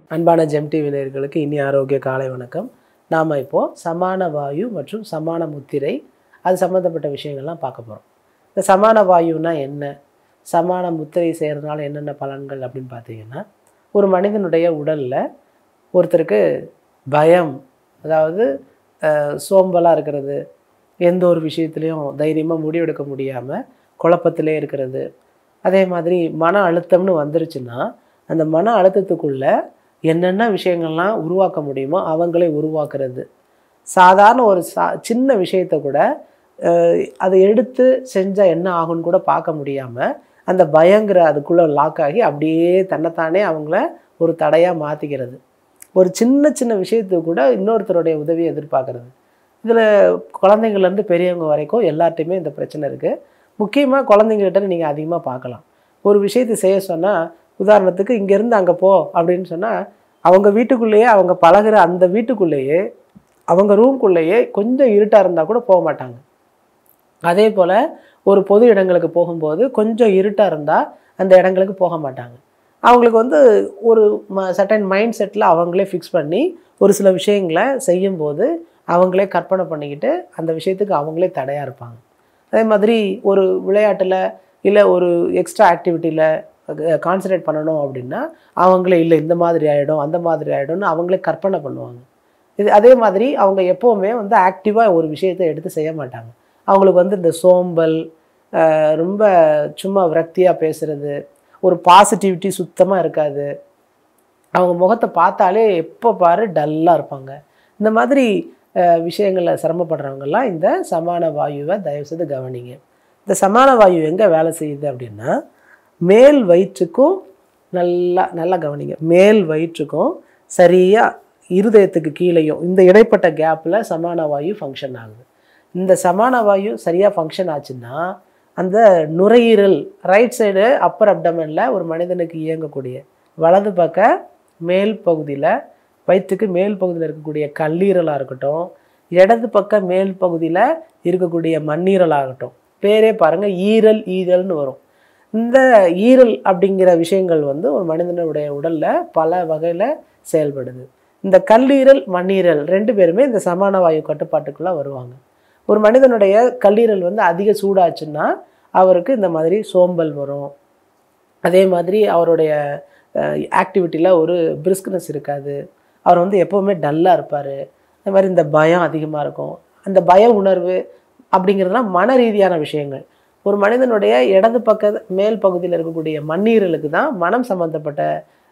அன்பான GeM TV நேயர்களுக்கு இனி ஆரோக்கிய காலை வணக்கம் நாம் இப்போது சமான வாயு மற்றும் சமான முத்திரை அது சம்மந்தப்பட்ட விஷயங்கள்லாம் பார்க்க போகிறோம் இந்த சமான வாயுனா என்ன சமான முத்திரை செய்கிறதுனால என்னென்ன பலன்கள் அப்படின்னு பார்த்தீங்கன்னா ஒரு மனிதனுடைய உடலில் ஒருத்தருக்கு பயம் அதாவது சோம்பலாக இருக்கிறது எந்த ஒரு விஷயத்துலையும் தைரியமாக முடிவெடுக்க முடியாமல் குழப்பத்திலே இருக்கிறது அதே மாதிரி மன அழுத்தம்னு வந்துருச்சுன்னா அந்த மன அழுத்தத்துக்குள்ள என்னென்ன விஷயங்கள்லாம் உருவாக்க முடியுமோ அவங்களே உருவாக்குறது சாதாரண ஒரு சா சின்ன விஷயத்தை கூட அஹ், அதை எடுத்து செஞ்சால் என்ன ஆகும்னு கூட பார்க்க முடியாமல் அந்த பயங்கிற அதுக்குள்ளே லாக் ஆகி அப்படியே தன்னைத்தானே அவங்கள ஒரு தடையாக மாற்றிக்கிறது ஒரு சின்ன சின்ன விஷயத்துக்கு கூட இன்னொருத்தருடைய உதவியை எதிர்பார்க்கறது இதில் குழந்தைங்கள்லேருந்து பெரியவங்க வரைக்கும் எல்லார்ட்டையுமே இந்த பிரச்சனை இருக்குது முக்கியமாக குழந்தைங்கள்ட்ட நீங்கள் அதிகமாக பார்க்கலாம் ஒரு விஷயத்தை செய்ய சொன்னால் உதாரணத்துக்கு இங்கேருந்து அங்கே போ அப்படின்னு சொன்னால் அவங்க வீட்டுக்குள்ளேயே அவங்க பழகுற அந்த வீட்டுக்குள்ளேயே அவங்க ரூம்குள்ளேயே கொஞ்சம் இருட்டாக இருந்தால் கூட போக மாட்டாங்க அதே போல் ஒரு பொது இடங்களுக்கு போகும்போது கொஞ்சம் இருட்டாக இருந்தால் அந்த இடங்களுக்கு போக மாட்டாங்க அவங்களுக்கு வந்து ஒரு ம சட்டன் மைண்ட் செட்டில் அவங்களே ஃபிக்ஸ் பண்ணி ஒரு சில விஷயங்களை செய்யும்போது அவங்களே கற்பனை பண்ணிக்கிட்டு அந்த விஷயத்துக்கு அவங்களே தடையாக இருப்பாங்க அதே மாதிரி ஒரு விளையாட்டில் இல்லை ஒரு எக்ஸ்ட்ரா ஆக்டிவிட்டியில் கான்சன்ட்ரேட் பண்ணணும் அப்படின்னா அவங்களே இல்லை இந்த மாதிரி ஆகிடும் அந்த மாதிரி ஆகிடும்னு அவங்களே கற்பனை பண்ணுவாங்க இது அதே மாதிரி அவங்க எப்போவுமே வந்து ஆக்டிவாக ஒரு விஷயத்தை எடுத்து செய்ய மாட்டாங்க அவங்களுக்கு வந்து இந்த சோம்பல் அஹ், ரொம்ப சும்மா விரக்தியாக பேசுறது ஒரு பாசிட்டிவிட்டி சுத்தமாக இருக்காது அவங்க முகத்தை பார்த்தாலே எப்போ பாரு டல்லாக இருப்பாங்க இந்த மாதிரி அஹ், விஷயங்கள்ல சிரமப்படுறவங்கெல்லாம் இந்த சமான வாயுவை தயவுசெய்து கவனிங்க இந்த சமான வாயு எங்கே வேலை செய்யுது அப்படின்னா மேல் வயிற்றுக்கும் நல்லா நல்லா கவனிங்க மேல் வயிற்றுக்கும் சரியாக இருதயத்துக்கு கீழேயும் இந்த இடைப்பட்ட கேப்பில் சமான வாயு ஃபங்க்ஷன் ஆகுது இந்த சமான வாயு சரியாக ஃபங்க்ஷன் ஆச்சுன்னா அந்த நுரையீரல் ரைட் சைடு அப்பர் அப்டமனில் ஒரு மனிதனுக்கு இயங்கக்கூடிய வலது பக்க மேல் பகுதியில் வயிற்றுக்கு மேல் பகுதியில் இருக்கக்கூடிய கல்லீரலாக இருக்கட்டும் இடது பக்க மேல் பகுதியில் இருக்கக்கூடிய மண்ணீரலாகட்டும் பேரே பாருங்கள் ஈரல் ஈரல்னு வரும் இந்த ஈரல் அப்படிங்கிற விஷயங்கள் வந்து ஒரு மனிதனுடைய உடலில் பல வகையில் செயல்படுது இந்த கல்லீரல் மண்ணீரல் ரெண்டு பேருமே இந்த சமான வாயு கட்டுப்பாட்டுக்குள்ளே வருவாங்க ஒரு மனிதனுடைய கல்லீரல் வந்து அதிக சூடாச்சுன்னா அவருக்கு இந்த மாதிரி சோம்பல் வரும் அதே மாதிரி அவருடைய ஆக்டிவிட்டியில் ஒரு பிரிஸ்க்னஸ் இருக்காது அவர் வந்து எப்போவுமே டல்லாக இருப்பார் அதே மாதிரி இந்த பயம் அதிகமாக இருக்கும் அந்த பய உணர்வு அப்படிங்கிறதுலாம் மன ரீதியான விஷயங்கள் ஒரு மனிதனுடைய இடது பக்க மேல் பகுதியில் இருக்கக்கூடிய மண்ணீரலுக்கு தான் மனம் சம்மந்தப்பட்ட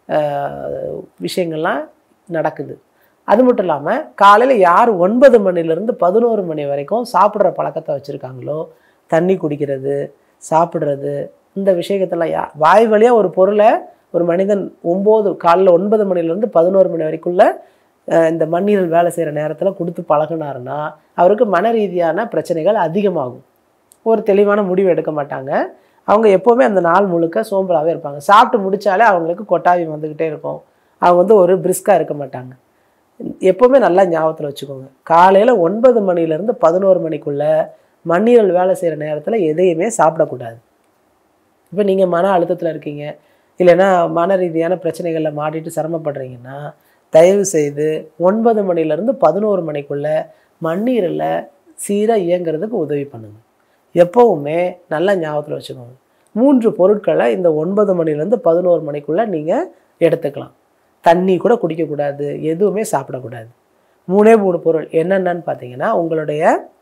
அஹ், விஷயங்கள்லாம் நடக்குது அது மட்டும் இல்லாமல் காலையில் யார் ஒன்பது மணிலேருந்து பதினோரு மணி வரைக்கும் சாப்பிட்ற பழக்கத்தை வச்சுருக்காங்களோ தண்ணி குடிக்கிறது சாப்பிட்றது இந்த விஷயத்தெல்லாம் யா வாய் வழியாக ஒரு பொருளை ஒரு மனிதன் ஒம்பது காலைல ஒன்பது மணிலேருந்து பதினோரு மணி வரைக்குள்ள அஹ், இந்த மண்ணீரல் வேலை செய்கிற நேரத்தில் கொடுத்து பழகுனாருன்னா அவருக்கு மன ரீதியான பிரச்சனைகள் அதிகமாகும் ஒரு தெளிவான முடிவு எடுக்க மாட்டாங்க அவங்க எப்போவுமே அந்த நாள் முழுக்க சோம்பலாகவே இருப்பாங்க சாப்பிட்டு முடிச்சாலே அவங்களுக்கு கொட்டாவி வந்துக்கிட்டே இருக்கும் அவங்க வந்து ஒரு பிரிஸ்காக இருக்க மாட்டாங்க எப்போவுமே நல்லா ஞாபகத்தில் வச்சுக்கோங்க காலையில் ஒன்பது மணிலேருந்து பதினோரு மணிக்குள்ளே மண்ணீரல் வேலை செய்கிற நேரத்தில் எதையுமே சாப்பிடக்கூடாது இப்போ நீங்கள் மன அழுத்தத்தில் இருக்கீங்க இல்லைன்னா மன ரீதியான பிரச்சனைகளில் மாட்டிட்டு சிரமப்படுறீங்கன்னா தயவு செய்து ஒன்பது மணிலேருந்து பதினோரு மணிக்குள்ளே மண்ணீரலில் சீராக இயங்குறதுக்கு உதவி பண்ணுங்க எப்போவுமே நல்லா ஞாபகத்தில் வச்சுக்கோங்க மூன்று பொருட்களை இந்த ஒன்பது மணிலேருந்து பதினோரு மணிக்குள்ளே நீங்கள் எடுத்துக்கலாம் தண்ணி கூட குடிக்கக்கூடாது எதுவுமே சாப்பிடக்கூடாது மூணே மூணு பொருள் என்னென்னன்னு பார்த்தீங்கன்னா உங்களுடைய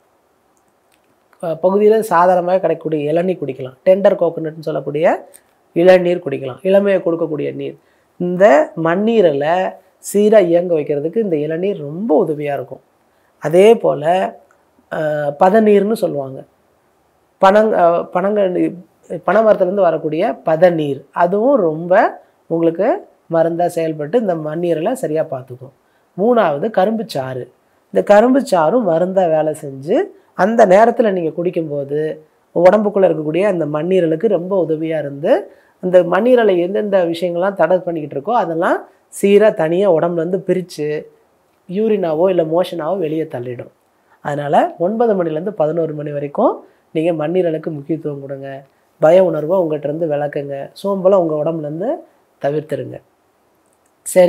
பகுதியில் சாதாரணமாக கிடைக்கக்கூடிய இளநீர் குடிக்கலாம் டெண்டர் கோகோனட்னு சொல்லக்கூடிய இளநீர் குடிக்கலாம் இளமையை கொடுக்கக்கூடிய நீர் இந்த மண்ணீரில் சீராக இயங்க வைக்கிறதுக்கு இந்த இளநீர் ரொம்ப உதவியாக இருக்கும் அதே போல் பதநீர்னு சொல்லுவாங்க பனங் அஹ், பனங்க பனை மரத்துலேருந்து வரக்கூடிய பதநீர் அதுவும் ரொம்ப உங்களுக்கு மருந்தாக செயல்பட்டு இந்த மண்ணீரலை சரியாக பார்த்துக்கும் மூணாவது கரும்புச்சாறு இந்த கரும்புச்சாறும் மருந்தாக வேலை செஞ்சு அந்த நேரத்தில் நீங்கள் குடிக்கும்போது உடம்புக்குள்ளே இருக்கக்கூடிய அந்த மண்ணீரலுக்கு ரொம்ப உதவியாக இருந்து அந்த மண்ணீரலை எந்தெந்த விஷயங்கள்லாம் தடை பண்ணிக்கிட்டு இருக்கோ அதெல்லாம் சீராக தனியாக உடம்புலேருந்து பிரித்து யூரினாவோ இல்லை மோஷனாவோ வெளியே தள்ளிடும் அதனால் ஒன்பது மணிலேருந்து பதினோரு மணி வரைக்கும் நீங்கள் மண்ணீரலுக்கு முக்கியத்துவம் கொடுங்க பய உணர்வை உங்கள்கிட்ட இருந்து விளக்குங்க சோம்பலை உங்கள் உடம்புலேருந்து தவிர்த்துருங்க சரி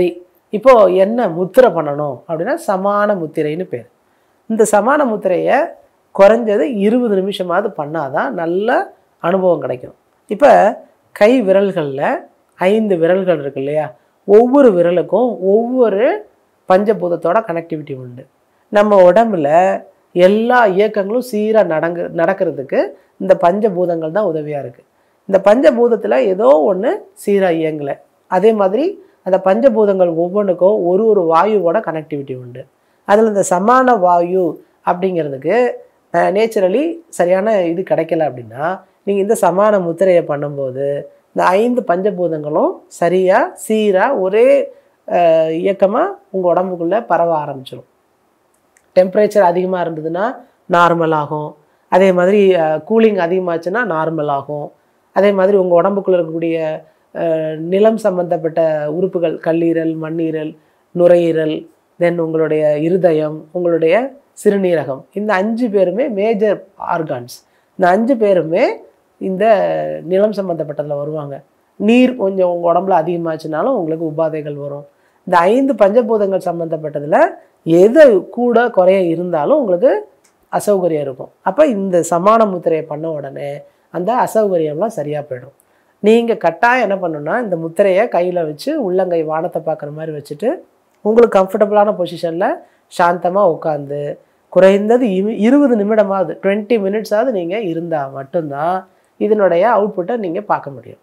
இப்போது என்ன முத்திரை பண்ணணும் அப்படின்னா சமான முத்திரைன்னு பேர் இந்த சமான முத்திரையை குறைஞ்சது இருபது நிமிஷமாவது பண்ணாதான் நல்ல அனுபவம் கிடைக்கும் இப்போ கை விரல்களில் ஐந்து விரல்கள் இருக்கு இல்லையா ஒவ்வொரு விரலுக்கும் ஒவ்வொரு பஞ்சபூதத்தோட கனெக்டிவிட்டி உண்டு நம்ம உடம்புல எல்லா இயக்கங்களும் சீராக நடங்கு நடக்கிறதுக்கு இந்த பஞ்சபூதங்கள் தான் உதவியாக இருக்குது இந்த பஞ்சபூதத்தில் ஏதோ ஒன்று சீராக இயங்கலை அதே மாதிரி அந்த பஞ்சபூதங்கள் ஒவ்வொன்றுக்கும் ஒரு ஒரு வாயுவோட கனெக்டிவிட்டி உண்டு அதில் இந்த சமான வாயு அப்படிங்கிறதுக்கு நேச்சுரலி சரியான இது கிடைக்கல அப்படின்னா நீங்கள் இந்த சமான முத்திரையை பண்ணும்போது இந்த ஐந்து பஞ்சபூதங்களும் சரியாக சீராக ஒரே இயக்கமாக உங்கள் உடம்புக்குள்ளே பரவ ஆரம்பிச்சிடும் டெம்பரேச்சர் அதிகமாக இருந்ததுன்னா நார்மல் ஆகும் அதே மாதிரி கூலிங் அதிகமாச்சுன்னா நார்மல் ஆகும் அதே மாதிரி உங்கள் உடம்புக்குள்ளே இருக்கக்கூடிய அஹ், நிலம் சம்பந்தப்பட்ட உறுப்புகள் கல்லீரல் மண்ணீரல் நுரையீரல் தென் உங்களுடைய இருதயம் உங்களுடைய சிறுநீரகம் இந்த அஞ்சு பேருமே மேஜர் ஆர்கான்ஸ் இந்த அஞ்சு பேருமே இந்த நிலம் சம்மந்தப்பட்டதில் வருவாங்க நீர் கொஞ்சம் உங்கள் உடம்புல அதிகமாச்சுனாலும் உங்களுக்கு உபாதைகள் வரும் இந்த ஐந்து பஞ்சபூதங்கள் சம்மந்தப்பட்டதில் எது கூட குறைய இருந்தாலும் உங்களுக்கு அசௌகரியம் இருக்கும் அப்போ இந்த சமான முத்திரையை பண்ண உடனே அந்த அசௌகரியம்லாம் சரியாக போயிடும் நீங்கள் கட்டாயம் என்ன பண்ணணும்னா இந்த முத்திரையை கையில் வச்சு உள்ளங்கை வானத்தை பார்க்குற மாதிரி வச்சுட்டு உங்களுக்கு கம்ஃபர்டபுளான பொசிஷனில் சாந்தமாக உட்காந்து குறைந்தது இரு- இருபது நிமிடமாவது டுவெண்ட்டி மினிட்ஸாவது நீங்கள் இருந்தால் மட்டும்தான் இதனுடைய அவுட்புட்டை நீங்கள் பார்க்க முடியும்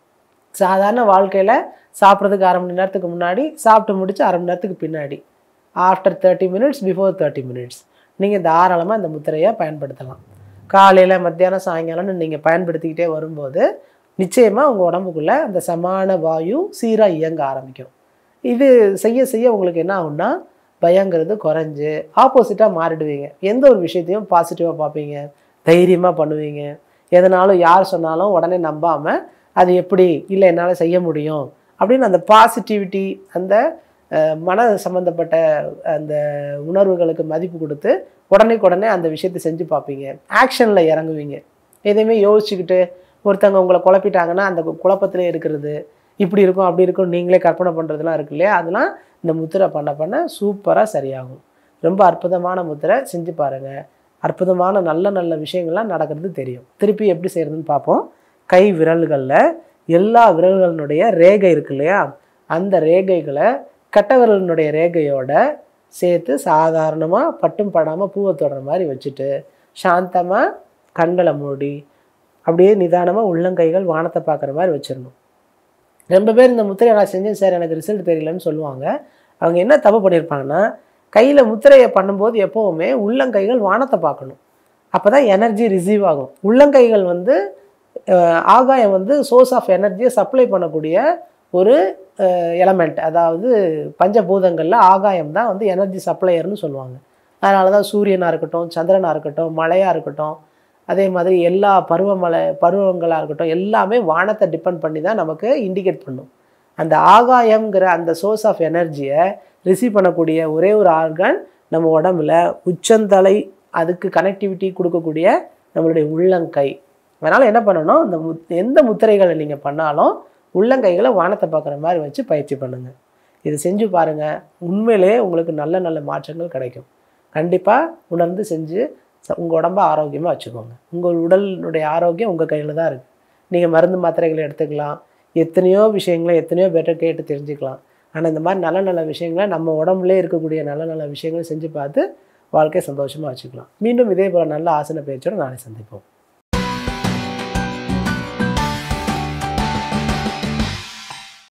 சாதாரண வாழ்க்கையில் சாப்பிட்றதுக்கு அரை மணி நேரத்துக்கு முன்னாடி சாப்பிட்டு முடிச்சு அரை மணி நேரத்துக்கு பின்னாடி after thirty minutes before thirty minutes நீங்கள் தாராளமாக இந்த முத்திரையை பயன்படுத்தலாம் காலையில் மத்தியானம் சாயங்காலம்னு நீங்கள் பயன்படுத்திக்கிட்டே வரும்போது நிச்சயமாக உங்கள் உடம்புக்குள்ளே அந்த சமான வாயு சீராக இயங்க ஆரம்பிக்கும் இது செய்ய செய்ய உங்களுக்கு என்ன ஆகும்னா பயங்கிறது குறைஞ்சு ஆப்போசிட்டாக மாறிடுவீங்க எந்த ஒரு விஷயத்தையும் பாசிட்டிவாக பார்ப்பீங்க தைரியமாக பண்ணுவீங்க எதனாலும் யார் சொன்னாலும் உடனே நம்பாமல் அது எப்படி இல்லை என்னால் செய்ய முடியும் அப்படின்னு அந்த பாசிட்டிவிட்டி அந்த அஹ், மன சம்மந்தப்பட்ட அந்த உணர்வுகளுக்கு மதிப்பு கொடுத்து உடனே அந்த விஷயத்தை செஞ்சு பார்ப்பீங்க ஆக்ஷனில் இறங்குவீங்க எதையுமே யோசிச்சுக்கிட்டு ஒருத்தவங்க உங்களை குழப்பிட்டாங்கன்னா அந்த குழப்பத்திலே இருக்கிறது இப்படி இருக்கும் அப்படி இருக்கும் நீங்களே கற்பனை பண்ணுறதுலாம் இருக்கு இல்லையா அதெல்லாம் இந்த முத்திரை பண்ண பண்ண சூப்பராக சரியாகும் ரொம்ப அற்புதமான முத்திரை செஞ்சு பாருங்கள் அற்புதமான நல்ல நல்ல விஷயங்கள்லாம் நடக்கிறது தெரியும் திருப்பி எப்படி செய்கிறதுன்னு பார்ப்போம் கை விரல்களில் எல்லா விரல்களினுடைய ரேகை இருக்கு இல்லையா அந்த ரேகைகளை கட்டை விரலினுடைய ரேகையோட சேர்த்து சாதாரணமாக பட்டும் படாமல் பூவை தொடுற மாதிரி வச்சுட்டு சாந்தமாக கண்களை மூடி அப்படியே நிதானமாக உள்ளங்கைகள் வானத்தை பார்க்குற மாதிரி வச்சிடணும் ரொம்ப பேர் இந்த முத்திரையை நான் செஞ்சேன் சார் எனக்கு ரிசல்ட் தெரியலன்னு சொல்லுவாங்க அவங்க என்ன தப்பு பண்ணியிருப்பாங்கன்னா கையில் முத்திரையை பண்ணும்போது எப்போவுமே உள்ளங்கைகள் வானத்தை பார்க்கணும் அப்போ தான் எனர்ஜி ரிசீவ் ஆகும் உள்ளங்கைகள் வந்து அஹ், ஆகாயம் வந்து சோர்ஸ் ஆஃப் எனர்ஜியை சப்ளை பண்ணக்கூடிய ஒரு எலமெண்ட் அதாவது பஞ்சபூதங்களில் ஆகாயம் தான் வந்து எனர்ஜி சப்ளையர்னு சொல்லுவாங்க அதனால தான் சூரியனாக இருக்கட்டும் சந்திரனாக இருக்கட்டும் மழையாக இருக்கட்டும் அதே மாதிரி எல்லா பருவமழை பருவங்களாக இருக்கட்டும் எல்லாமே வானத்தை டிபெண்ட் பண்ணி தான் நமக்கு இண்டிகேட் பண்ணும் அந்த ஆகாயம்ங்கிற அந்த சோர்ஸ் ஆஃப் எனர்ஜியை ரிசீவ் பண்ணக்கூடிய ஒரே ஒரு ஆர்கன் நம்ம உடம்புல உச்சந்தலை அதுக்கு கனெக்டிவிட்டி கொடுக்கக்கூடிய நம்மளுடைய உள்ளங்கை அதனால் என்ன பண்ணணும் இந்த முத் எந்த முத்திரைகளை நீங்கள் பண்ணாலும் உள்ளங்கைகளை வானத்தை பார்க்குற மாதிரி வச்சு பயிற்சி பண்ணுங்கள் இது செஞ்சு பாருங்கள் உண்மையிலேயே உங்களுக்கு நல்ல நல்ல மாற்றங்கள் கிடைக்கும் கண்டிப்பாக உணர்ந்து செஞ்சு உங்கள் உடம்ப ஆரோக்கியமாக வச்சுக்கோங்க உங்கள் உடலினுடைய ஆரோக்கியம் உங்கள் கையில் தான் இருக்குது நீங்கள் மருந்து மாத்திரைகளை எடுத்துக்கலாம் எத்தனையோ விஷயங்களை எத்தனையோ பேர்ட்ட கேட்டு தெரிஞ்சுக்கலாம் ஆனால் இந்த மாதிரி நல்ல நல்ல விஷயங்களை நம்ம உடம்புலே இருக்கக்கூடிய நல்ல நல்ல விஷயங்களை செஞ்சு பார்த்து வாழ்க்கையை சந்தோஷமாக வச்சுக்கலாம் மீண்டும் இதே போல் நல்ல ஆசன பயிற்சியோடு நாளை சந்திப்போம்